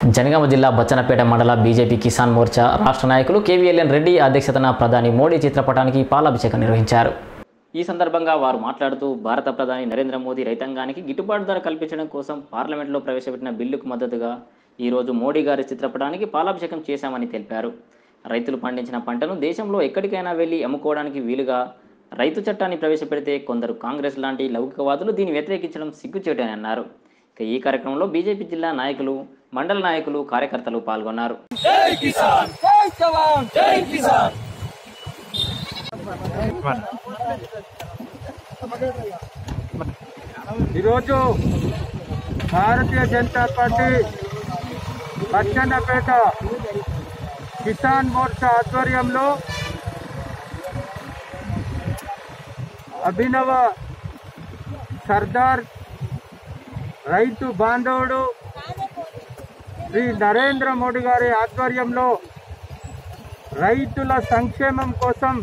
జనగామ జిల్లా బచ్చనపేట మండల బీజేపీ కిసాన్ మోర్చా రాష్ట్ర నాయకులు కేవీఎల్ఎన్ రెడ్డి అధ్యక్షతన ప్రధాని మోడీ చిత్రపటానికి పాలాభిషేకం నిర్వహించారు ఈ సందర్భంగా వారు మాట్లాడుతూ భారత ప్రధాని నరేంద్ర మోదీ రైతాంగానికి గిట్టుబాటు ధర కల్పించడం కోసం పార్లమెంట్లో ప్రవేశపెట్టిన బిల్లుకు మద్దతుగా ఈరోజు మోడీ గారి చిత్రపటానికి పాలాభిషేకం చేశామని తెలిపారు రైతులు పండించిన పంటను దేశంలో ఎక్కడికైనా వెళ్లి అమ్ముకోవడానికి వీలుగా రైతు చట్టాన్ని ప్రవేశపెడితే కొందరు కాంగ్రెస్ లాంటి లౌకికవాదులు దీన్ని వ్యతిరేకించడం సిగ్గుచేటని అన్నారు ఇక ఈ కార్యక్రమంలో బీజేపీ జిల్లా నాయకులు మండల నాయకులు కార్యకర్తలు పాల్గొన్నారు ఈరోజు భారతీయ జనతా పార్టీ పచ్చన్నపేట కిసాన్ మోర్చా ఆధ్వర్యంలో అభినవ సర్దార్ రైతు బాంధవుడు శ్రీ నరేంద్ర మోడీ గారి ఆధ్వర్యంలో రైతుల సంక్షేమం కోసం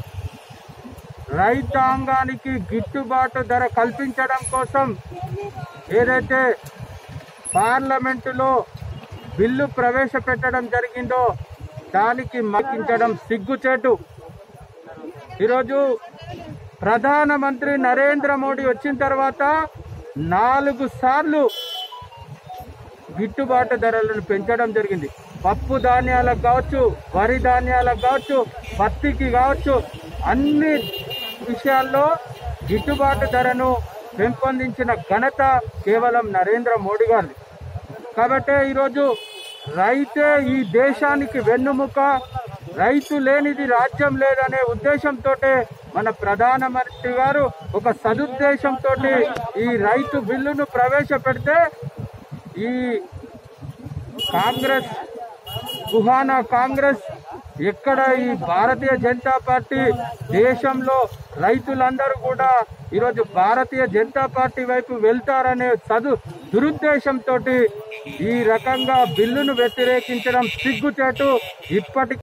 రైతాంగానికి గిట్టుబాటు ధర కల్పించడం కోసం ఏదైతే పార్లమెంటులో బిల్లు ప్రవేశపెట్టడం జరిగిందో దానికి మక్కించడం సిగ్గుచేటు ఈరోజు ప్రధానమంత్రి నరేంద్ర మోడీ వచ్చిన తర్వాత నాలుగు సార్లు గిట్టుబాటు ధరలను పెంచడం జరిగింది పప్పు ధాన్యాలకు కావచ్చు వరి ధాన్యాలకు కావచ్చు పత్తికి కావచ్చు అన్ని విషయాల్లో గిట్టుబాటు ధరను పెంపొందించిన ఘనత కేవలం నరేంద్ర మోడీ గారిది కాబట్టి ఈరోజు రైతే ఈ దేశానికి వెన్నుముక రైతు లేనిది రాజ్యం లేదనే ఉద్దేశంతో మన ప్రధానమంత్రి గారు ఒక సదుద్దేశంతో ఈ రైతు బిల్లును ప్రవేశపెడితే ఈ కాంగ్రెస్ కుహానా కాంగ్రెస్ ఎక్కడ ఈ భారతీయ జనతా పార్టీ దేశంలో రైతులందరూ కూడా ఈరోజు భారతీయ జనతా పార్టీ వైపు వెళ్తారనే చదు దురుద్దేశంతో ఈ రకంగా బిల్లును వ్యతిరేకించడం సిగ్గుచేటు ఇప్పటికీ